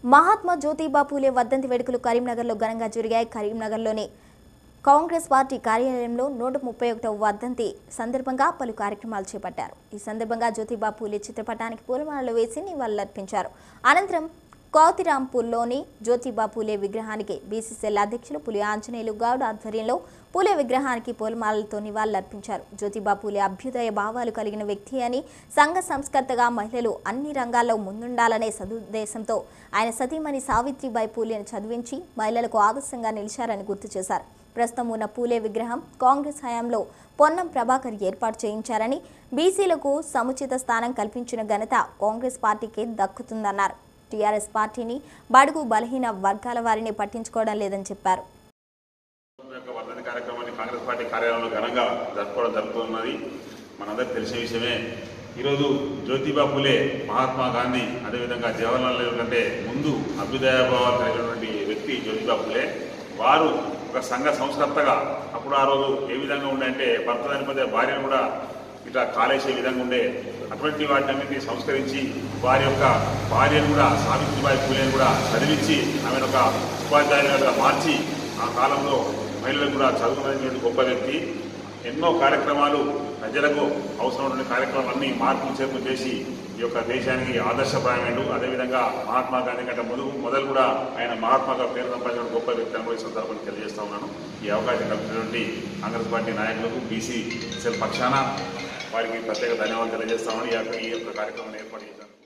మహాత్మా జ్యోతిబా పూలే వర్ధంతి వేడుకలు కరీంనగర్లో ఘనంగా జరిగాయి కరీంనగర్లోని కాంగ్రెస్ పార్టీ కార్యాలయంలో నూట ముప్పై ఒకటవ వర్ధంతి సందర్భంగా పలు కార్యక్రమాలు చేపట్టారు ఈ సందర్భంగా జ్యోతిబా పూలే చిత్రపటానికి పూలమాలలు వేసి నివాళులర్పించారు అనంతరం కౌతిరాంపూర్లోని జ్యోతిబా పూలే విగ్రహానికి బీసీసీఎల్ అధ్యక్షులు పులి ఆంజనేయులు గౌడ్ ఆధ్వర్యంలో పూలే విగ్రహానికి పూలమాలలతో నివాళులర్పించారు జ్యోతిబా పూలే అభ్యుదయ భావాలు కలిగిన వ్యక్తి అని సంఘ సంస్కర్తగా మహిళలు అన్ని రంగాల్లో ముందుండాలనే సదుద్దేశంతో ఆయన సతీమణి సావిత్రిబాయి పూలేను చదివించి మహిళలకు ఆదర్శంగా నిలిచారని గుర్తు చేశారు ప్రస్తుతం ఉన్న పూలే విగ్రహం కాంగ్రెస్ హయాంలో పొన్నం ప్రభాకర్ ఏర్పాటు చేయించారని బీసీలకు సముచిత స్థానం కల్పించిన ఘనత కాంగ్రెస్ పార్టీకే దక్కుతుందన్నారు టీఆర్ఎస్ పార్టీని బడుగు బలహీన వర్గాల వారిని పట్టించుకోవడం లేదని చెప్పారు యొక్క వర్ధంతి కార్యక్రమాన్ని కాంగ్రెస్ పార్టీ కార్యాలయంలో ఘనంగా జరుపుకోవడం జరుగుతున్నది మనందరికీ తెలిసిన విషయమే ఈరోజు జ్యోతిబా పూలే మహాత్మా గాంధీ అదేవిధంగా జవహర్లాల్ నెహ్రూ కంటే ముందు అభ్యుదయభావాలు కలిగినటువంటి వ్యక్తి జ్యోతిబా పూలే వారు ఒక సంఘ సంస్కర్తగా అప్పుడు ఆ రోజు ఏ విధంగా ఉండే అంటే భర్త చనిపోతే భార్యను కూడా ఇట్లా కాలేసే విధంగా ఉండే అటువంటి వాటిని సంస్కరించి వారి యొక్క భార్యను కూడా సావిత్రిబాయి పూలేని కూడా చదివించి ఆమెను ఒక ఉపాధ్యాయులుగా మార్చి ఆ కాలంలో మహిళలకు కూడా చదువుకునేటువంటి గొప్ప వ్యక్తి ఎన్నో కార్యక్రమాలు ప్రజలకు అవసరమైన కార్యక్రమాలన్నీ మార్పులు చేర్పు చేసి ఈ యొక్క దేశానికి ఆదర్శప్రాయమైండు అదేవిధంగా మహాత్మా గాంధీ కంటే మొదలు మొదలు కూడా ఆయన మహాత్మాగా పేరు సంపాదించిన గొప్ప వ్యక్తి అని కూడా ఈ సందర్భంగా తెలియజేస్తా ఉన్నాను ఈ అవకాశం కల్పించినటువంటి కాంగ్రెస్ పార్టీ నాయకులకు బీసీ సెల్ పక్షాన వారికి ప్రత్యేక ధన్యవాదాలు తెలియజేస్తామని ఈ యొక్క ఈ యొక్క కార్యక్రమాన్ని ఏర్పాటు చేశాను